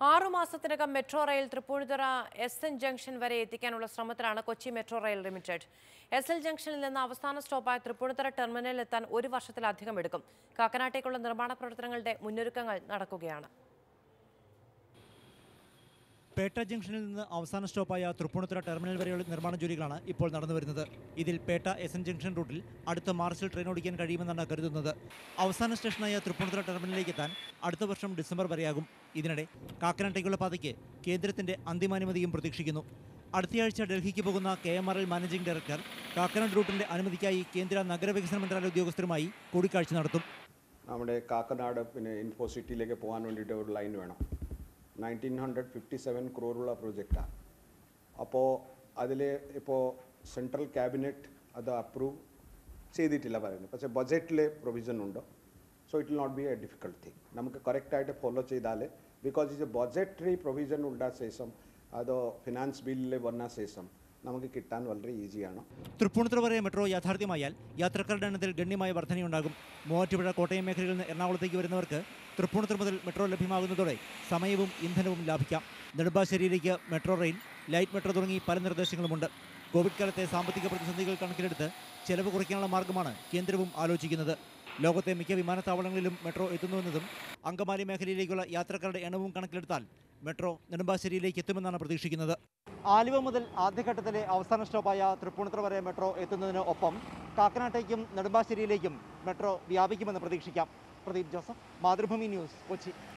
ആറു മാസത്തിനകം metro rail Thrippunithura S N junction വരെ എത്തിക്കാനുള്ള ശ്രമത്തിലാണ് Kochi metro rail limited S L ജംഗ്ഷനിൽ നിന്ന് അവസാന സ്റ്റോപ്പായ തൃപ്പൂണിത്തുറ ടെർമിനലിൽ എത്താൻ ഒരു വർഷത്തിലധികം എടുക്കും കാക്കനാട്ടേക്കുള്ള നിർമ്മാണ പ്രവർത്തനങ്ങളുടെ മുന്നൊരുക്കങ്ങൾ നടക്കുകയാണ് പേട്ട ജംഗ്ഷനിൽ നിന്ന് അവസാന സ്റ്റോപ്പായ തൃപ്പൂണിത്തുറ ടെർമിനൽ വരെയുള്ള നിർമ്മാണ ജോലികളാണ് ഇപ്പോൾ നടന്നു വരുന്നത് ഇതിൽ പേട്ട എസ് എൻ ജംഗ്ഷൻ റൂട്ടിൽ അടുത്ത മാർച്ചിൽ ട്രെയിൻ ഓടിക്കാൻ കഴിയുമെന്നാണ് കരുതുന്നത് അവസാന സ്റ്റേഷനായ തൃപ്പൂണിത്തുറ ടെർമിനലിലേക്ക് എത്താൻ അടുത്ത വർഷം ഡിസംബർ വരെയാകും ഇതിനിടെ കാക്കനാട്ടേക്കുള്ള പാതയ്ക്ക് കേന്ദ്രത്തിന്റെ അന്തിമാനുമതിയും പ്രതീക്ഷിക്കുന്നു അടുത്തയാഴ്ച ഡൽഹിക്ക് പോകുന്ന K M R L managing director Kakkanad റൂട്ടിന്റെ അനുമതിക്കായി കേന്ദ്ര നഗരവികസന മന്ത്രാലയ ഉദ്യോഗസ്ഥരുമായി കൂടിക്കാഴ്ച നടത്തും നമ്മുടെ കാക്കനാട് പിന്നെ ഇൻഫോ സിറ്റിയിലേക്ക് പോകാൻ വേണ്ടിയിട്ട് ഒരു ലൈൻ വേണം നയൻറ്റീൻ ഹൺഡ്രഡ് ഫിഫ്റ്റി സെവൻ ക്രോറുള്ള പ്രോജക്റ്റാണ് അപ്പോൾ അതിൽ ഇപ്പോൾ സെൻട്രൽ ക്യാബിനറ്റ് അത് അപ്രൂവ് ചെയ്തിട്ടില്ല പറയുന്നത് പക്ഷേ ബജറ്റിൽ പ്രൊവിഷൻ ഉണ്ട് so it will not be a difficult thing നമുക്ക് കറക്റ്റായിട്ട് ഫോളോ ചെയ്താൽ ബിക്കോസ് ഇത് ബജറ്ററി പ്രൊവിഷൻ ഉണ്ടാ ശേഷം അത് ഫിനാൻസ് ബില്ലിൽ വന്ന ശേഷം നമുക്ക് കിട്ടാൻ വളരെ ഈസിയാണ് തൃപ്പൂണിത്തുറ വരെ മെട്രോ യാഥാർത്ഥ്യമായാൽ യാത്രക്കാരുടെ എണ്ണത്തിൽ ഗണ്യമായ വർധനയുണ്ടാകും മൂവാറ്റുപുഴ കോട്ടയം മേഖലകളിൽ നിന്ന് എറണാകുളത്തേക്ക് വരുന്നവർക്ക് തൃപ്പൂണിത്തുറ മുതൽ മെട്രോ ലഭ്യമാകുന്നതോടെ സമയവും ഇന്ധനവും ലാഭിക്കാം നെടുമ്പാശ്ശേരിയിലേക്ക് മെട്രോ റെയിൽ ലൈറ്റ് മെട്രോ തുടങ്ങി പല നിർദ്ദേശങ്ങളുമുണ്ട് കോവിഡ് കാലത്തെ സാമ്പത്തിക പ്രതിസന്ധികൾ കണക്കിലെടുത്ത് ചെലവ് കുറയ്ക്കാനുള്ള മാർഗമാണ് കേന്ദ്രവും ആലോചിക്കുന്നത് ലോകത്തെ മിക്ക വിമാനത്താവളങ്ങളിലും മെട്രോ എത്തുന്നുവെന്നതും അങ്കമാലി മേഖലയിലേക്കുള്ള യാത്രക്കാരുടെ എണ്ണവും കണക്കിലെടുത്താൽ മെട്രോ നെടുമ്പാശ്ശേരിയിലേക്ക് എത്തുമെന്നാണ് പ്രതീക്ഷിക്കുന്നത് ആലുവ മുതൽ ആദ്യഘട്ടത്തിലെ അവസാന സ്റ്റോപ്പായ തൃപ്പൂണിത്തുറ വരെ മെട്രോ എത്തുന്നതിന് ഒപ്പം കാക്കനാട്ടേക്കും നെടുമ്പാശ്ശേരിയിലേക്കും മെട്രോ വ്യാപിക്കുമെന്ന് പ്രതീക്ഷിക്കാം പ്രദീപ് ജോസഫ് മാതൃഭൂമി ന്യൂസ് കൊച്ചി